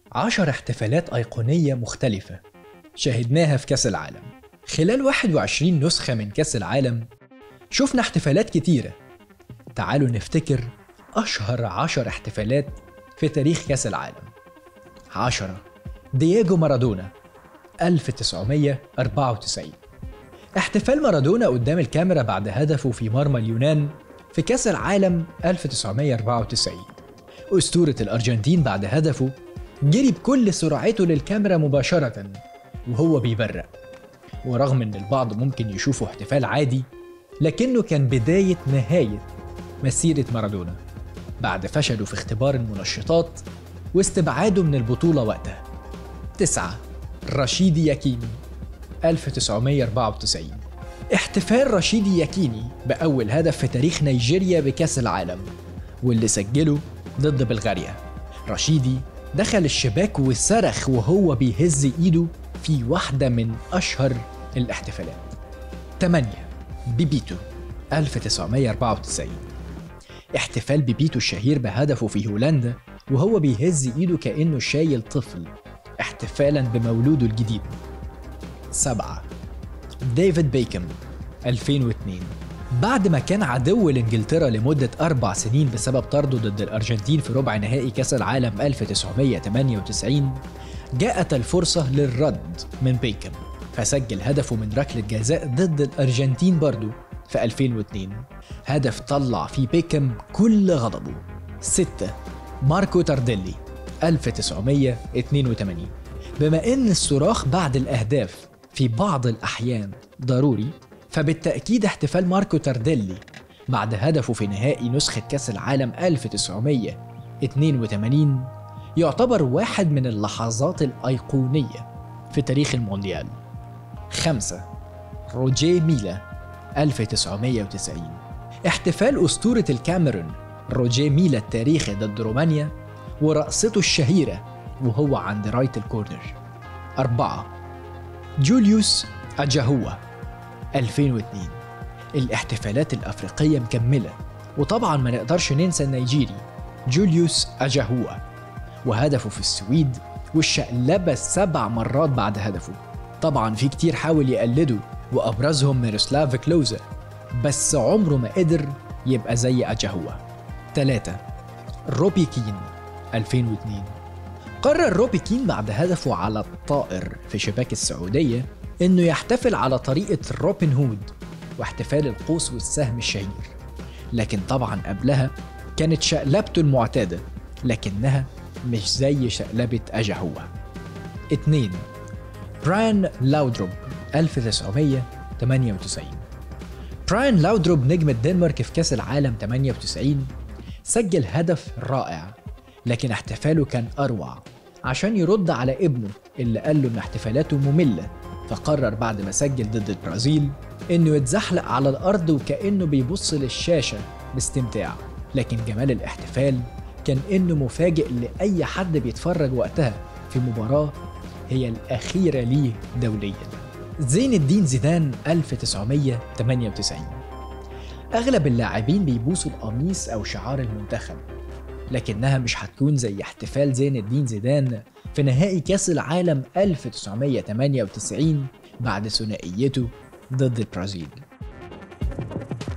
عشر احتفالات أيقونية مختلفة شاهدناها في كأس العالم خلال 21 نسخة من كأس العالم شفنا احتفالات كتيرة تعالوا نفتكر أشهر عشر احتفالات في تاريخ كأس العالم عشرة دييغو مارادونا 1994 احتفال مارادونا قدام الكاميرا بعد هدفه في مرمى اليونان في كأس العالم 1994 أسطورة الأرجنتين بعد هدفه جري بكل سرعته للكاميرا مباشرة وهو بيبرق ورغم ان البعض ممكن يشوفه احتفال عادي لكنه كان بداية نهاية مسيرة مارادونا بعد فشله في اختبار المنشطات واستبعاده من البطولة وقتها تسعة رشيدي ياكيني 1994 احتفال رشيدي ياكيني بأول هدف في تاريخ نيجيريا بكأس العالم واللي سجله ضد بلغاريا رشيدي دخل الشباك وصرخ وهو بيهز ايده في واحدة من أشهر الاحتفالات 8 بيبيتو 1994 احتفال بيبيتو الشهير بهدفه في هولندا وهو بيهز ايده كأنه شايل طفل احتفالا بمولوده الجديد 7 ديفيد بيكم 2002 بعد ما كان عدو لانجلترا لمدة أربع سنين بسبب طرده ضد الأرجنتين في ربع نهائي كأس العالم 1998 جاءت الفرصة للرد من بيكم فسجل هدفه من ركلة جزاء ضد الأرجنتين برضو في 2002 هدف طلع فيه بيكم كل غضبه 6 ماركو تارديلي 1982 بما ان الصراخ بعد الاهداف في بعض الاحيان ضروري فبالتاكيد احتفال ماركو تارديلي بعد هدفه في نهائي نسخة كأس العالم 1982 يعتبر واحد من اللحظات الأيقونية في تاريخ المونديال خمسة روجيه ميلا 1990 احتفال أسطورة الكاميرون روجيه ميلا التاريخي ضد رومانيا ورقصته الشهيرة وهو عند رايت الكورنر أربعة جوليوس أجاهوا 2002 الاحتفالات الأفريقية مكملة وطبعا ما نقدرش ننسى النيجيري جوليوس أجاهوا وهدفه في السويد والشقلبة سبع مرات بعد هدفه طبعا في كتير حاول يقلده وأبرزهم ميروسلاف كلوزا بس عمره ما قدر يبقى زي أجاهوا 3 روبي كين 2002 قرر روبي كين بعد هدفه على الطائر في شباك السعودية إنه يحتفل على طريقة روبن هود واحتفال القوس والسهم الشهير لكن طبعا قبلها كانت شقلبته المعتادة لكنها مش زي شقلبة أجاهوا 2 براين لاودروب 1998 براين لاودروب نجم الدنمارك في كأس العالم 98 سجل هدف رائع لكن احتفاله كان أروع عشان يرد على ابنه اللي قال له إن احتفالاته مملة فقرر بعد ما سجل ضد البرازيل إنه يتزحلق على الأرض وكأنه بيبص للشاشة باستمتاع لكن جمال الاحتفال كان إنه مفاجئ لأي حد بيتفرج وقتها في مباراة هي الأخيرة ليه دوليا زين الدين زيدان 1998 أغلب اللاعبين بيبوسوا القميص أو شعار المنتخب لكنها مش هتكون زي احتفال زين الدين زيدان في نهائي كأس العالم 1998 بعد ثنائيته ضد البرازيل